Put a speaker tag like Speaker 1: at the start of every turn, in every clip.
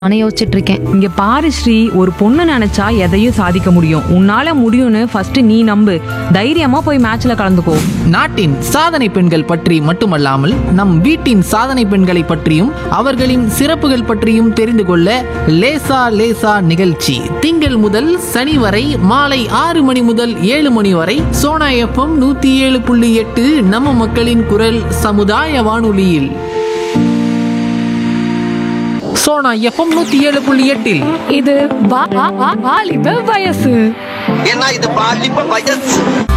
Speaker 1: நானே யோசிச்சுட்டு இருக்கேன்
Speaker 2: இங்க பாரு ஸ்ரீ ஒரு பொண்ணு நினைச்சா எதையும் சாதிக்க முடியும் உன்னால முடியும்னு ஃபர்ஸ்ட் நீ நம்பு தைரியமா போய் மேட்ச்ல கலந்துக்கோ
Speaker 3: நாட்டின் சாதனை பெண்கள் பற்றி மட்டுமல்லாமல் நம் வீட்டின் சாதனை பெண்களை பற்றியும் அவர்களின் சிறப்புகள் பற்றியும் தெரிந்து கொள்ள லேசா லேசா நிகழ்ச்சி திங்கள் முதல் சனி வரை மாலை ஆறு மணி முதல் ஏழு மணி வரை சோனா எஃப்எம் நூத்தி ஏழு புள்ளி எட்டு நம்ம மக்களின் குரல் சமுதாய வானொலியில் சோனா எஃப்எம் நூத்தி ஏழு புள்ளி எட்டில்
Speaker 1: இது வா- வா- வா- வாலிப வயசு
Speaker 4: ஏன்னா இது பாலிப்ப வயசு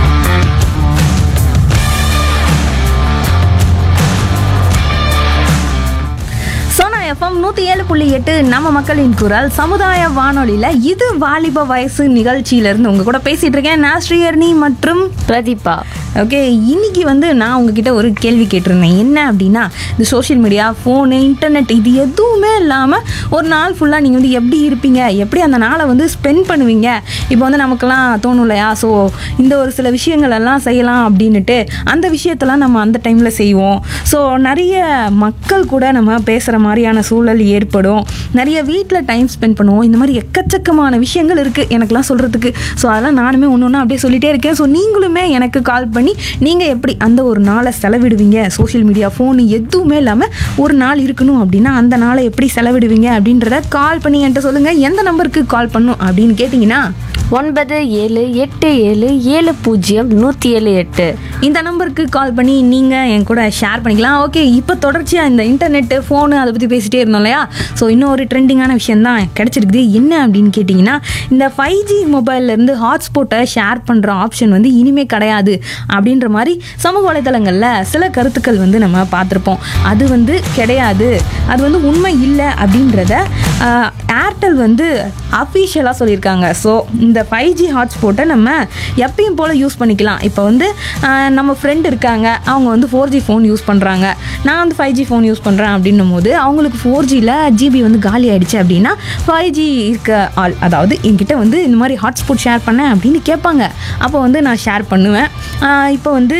Speaker 5: சோனா எஃப்எம் நூற்றி ஏழு புள்ளி எட்டு நம்ம மக்களின் குரல் சமுதாய வானொலியில் இது வாலிப வயசு நிகழ்ச்சியிலேருந்து உங்கள் கூட பேசிகிட்டு இருக்கேன் நான் ஸ்ரீஹர்னி மற்றும்
Speaker 1: பிரதீபா
Speaker 5: ஓகே இன்னைக்கு வந்து நான் உங்ககிட்ட ஒரு கேள்வி கேட்டிருந்தேன் என்ன அப்படின்னா இந்த சோஷியல் மீடியா ஃபோனு இன்டர்நெட் இது எதுவுமே இல்லாமல் ஒரு நாள் ஃபுல்லாக நீங்கள் வந்து எப்படி இருப்பீங்க எப்படி அந்த நாளை வந்து ஸ்பெண்ட் பண்ணுவீங்க இப்போ வந்து நமக்கெல்லாம் தோணும் இல்லையா ஸோ இந்த ஒரு சில விஷயங்கள் எல்லாம் செய்யலாம் அப்படின்னுட்டு அந்த விஷயத்தெல்லாம் நம்ம அந்த டைமில் செய்வோம் ஸோ நிறைய மக்கள் கூட நம்ம பேசுகிற மாதிரியான சூழல் ஏற்படும் நிறைய வீட்டில் டைம் ஸ்பெண்ட் பண்ணுவோம் இந்த மாதிரி எக்கச்சக்கமான விஷயங்கள் இருக்குது எனக்கெல்லாம் சொல்கிறதுக்கு ஸோ அதெல்லாம் நானுமே ஒன்று ஒன்று அப்படியே சொல்லிட்டே இருக்கேன் ஸோ நீங்களுமே எனக்கு கால் பண்ணி நீங்கள் எப்படி அந்த ஒரு நாளை செலவிடுவீங்க சோஷியல் மீடியா ஃபோனு எதுவுமே இல்லாமல் ஒரு நாள் இருக்கணும் அப்படின்னா அந்த நாளை எப்படி செலவிடுவீங்க அப்படின்றத கால் பண்ணி என்கிட்ட சொல்லுங்கள் எந்த நம்பருக்கு கால் பண்ணும் அப்படின்னு கேட்டிங்கன்னா
Speaker 1: ஒன்பது ஏழு எட்டு ஏழு ஏழு பூஜ்ஜியம் நூற்றி ஏழு எட்டு
Speaker 5: இந்த நம்பருக்கு கால் பண்ணி நீங்கள் என் கூட ஷேர் பண்ணிக்கலாம் ஓகே இப்போ தொடர்ச்சியாக இந்த இன்டர்நெட்டு ஃபோனு அதை பற்றி பேசிகிட்டே இருந்தோம் இல்லையா ஸோ இன்னும் ஒரு ட்ரெண்டிங்கான விஷயம் தான் கிடச்சிருக்குது என்ன அப்படின்னு கேட்டிங்கன்னா இந்த ஃபைவ் ஜி மொபைல்லேருந்து ஹாட்ஸ்பாட்டை ஷேர் பண்ணுற ஆப்ஷன் வந்து இனிமே கிடையாது அப்படின்ற மாதிரி சமூக வலைதளங்களில் சில கருத்துக்கள் வந்து நம்ம பார்த்துருப்போம் அது வந்து கிடையாது அது வந்து உண்மை இல்லை அப்படின்றத ஆஹ், ஏர்டெல் வந்து அஃபீஷியலாக சொல்லியிருக்காங்க ஸோ இந்த ஃபைவ் ஜி ஹாட்ஸ்பாட்டை நம்ம எப்பயும் போல் யூஸ் பண்ணிக்கலாம் இப்போ வந்து ஆஹ், நம்ம ஃப்ரெண்ட் இருக்காங்க அவங்க வந்து ஃபோர் ஜி ஃபோன் யூஸ் பண்ணுறாங்க நான் வந்து ஃபைவ் ஜி ஃபோன் யூஸ் பண்ணுறேன் அப்படின்னும் போது அவங்களுக்கு ஃபோர் ஜியில் ஜிபி வந்து காலி ஆயிடுச்சு அப்படின்னா ஃபைவ் ஜி இருக்க ஆள் அதாவது என்கிட்ட வந்து இந்த மாதிரி ஹாட்ஸ்பாட் ஷேர் பண்ணேன் அப்படின்னு கேட்பாங்க அப்போ வந்து நான் ஷேர் பண்ணுவேன் ஆஹ், இப்போ வந்து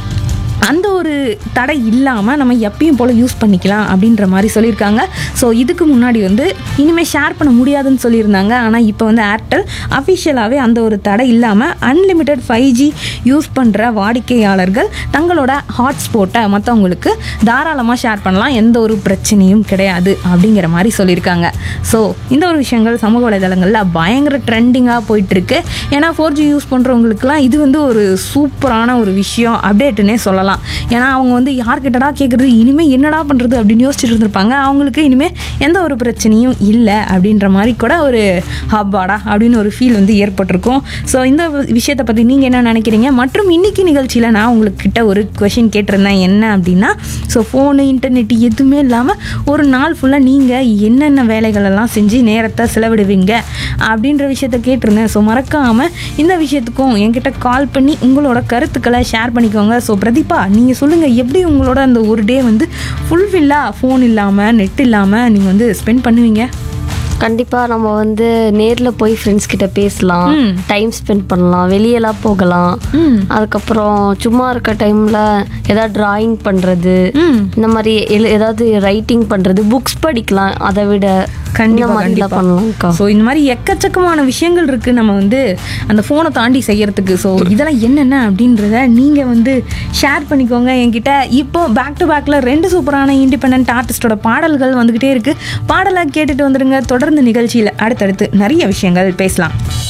Speaker 5: அந்த ஒரு தடை இல்லாமல் நம்ம எப்பயும் போல் யூஸ் பண்ணிக்கலாம் அப்படின்ற மாதிரி சொல்லியிருக்காங்க ஸோ இதுக்கு முன்னாடி வந்து இனிமேல் ஷேர் பண்ண முடியாதுன்னு சொல்லியிருந்தாங்க ஆனால் இப்போ வந்து ஏர்டெல் அஃபிஷியலாகவே அந்த ஒரு தடை இல்லாமல் அன்லிமிட்டெட் ஃபைவ் ஜி யூஸ் பண்ணுற வாடிக்கையாளர்கள் தங்களோட ஹாட்ஸ்பாட்டை மற்றவங்களுக்கு தாராளமாக ஷேர் பண்ணலாம் எந்த ஒரு பிரச்சனையும் கிடையாது அப்படிங்கிற மாதிரி சொல்லியிருக்காங்க ஸோ இந்த ஒரு விஷயங்கள் சமூக வலைதளங்களில் பயங்கர ட்ரெண்டிங்காக போயிட்டுருக்கு ஏன்னா ஃபோர் ஜி யூஸ் பண்ணுறவங்களுக்குலாம் இது வந்து ஒரு சூப்பரான ஒரு விஷயம் அப்டேட்டுன்னே சொல்லலாம் ஏன்னா அவங்க வந்து யார்கிட்டடா கேட்குறது இனிமேல் என்னடா பண்ணுறது அப்படின்னு யோசிச்சுட்டு இருந்திருப்பாங்க அவங்களுக்கு இனிமேல் எந்த ஒரு பிரச்சனையும் இல்லை அப்படின்ற மாதிரி கூட ஒரு ஹப்பாடா அப்படின்னு ஒரு ஃபீல் வந்து ஏற்பட்டிருக்கும் ஸோ இந்த விஷயத்தை பற்றி நீங்கள் என்ன நினைக்கிறீங்க மற்றும் இன்னைக்கு நிகழ்ச்சியில் நான் உங்கள்கிட்ட ஒரு கொஷின் கேட்டிருந்தேன் என்ன அப்படின்னா ஸோ ஃபோனு இன்டர்நெட் எதுவுமே இல்லாமல் ஒரு நாள் ஃபுல்லாக நீங்கள் என்னென்ன வேலைகள் எல்லாம் செஞ்சு நேரத்தை செலவிடுவீங்க அப்படின்ற விஷயத்த கேட்டிருந்தேன் ஸோ மறக்காமல் இந்த விஷயத்துக்கும் என்கிட்ட கால் பண்ணி உங்களோட கருத்துக்களை ஷேர் பண்ணிக்கோங்க ஸோ பிரதீபா நீங்கள் சொல்லுங்கள் எப்படி உங்களோட அந்த ஒரு டே வந்து ஃபுல்ஃபில்லாக ஃபோன் இல்லாமல் நெட் இல்லாமல் நீங்கள் வந்து ஸ்பெண்ட் பண்ணுவீங்க
Speaker 1: கண்டிப்பாக நம்ம வந்து நேரில் போய் ஃப்ரெண்ட்ஸ் கிட்ட பேசலாம் டைம் ஸ்பெண்ட் பண்ணலாம் வெளியெல்லாம் போகலாம் அதுக்கப்புறம் சும்மா இருக்க டைமில் ஏதாவது டிராயிங் பண்ணுறது இந்த மாதிரி எழு ஏதாவது ரைட்டிங் பண்ணுறது புக்ஸ் படிக்கலாம் அதை விட இந்த
Speaker 5: கண்டிப்பாக
Speaker 1: மாதிரிலாம் பண்ணலாம்க்கா
Speaker 5: ஸோ இந்த மாதிரி எக்கச்சக்கமான விஷயங்கள் இருக்குது நம்ம வந்து அந்த ஃபோனை தாண்டி செய்யறதுக்கு ஸோ இதெல்லாம் என்னென்ன அப்படின்றத நீங்கள் வந்து ஷேர் பண்ணிக்கோங்க என்கிட்ட இப்போ பேக் டு பேக்கில் ரெண்டு சூப்பரான இண்டிபெண்ட் ஆர்டிஸ்டோட பாடல்கள் வந்துக்கிட்டே இருக்குது பாடலாக கேட்டுட்டு வந்துடுங்க தொடர்ந்து நிகழ்ச்சியில் அடுத்தடுத்து நிறைய விஷயங்கள் பேசலாம்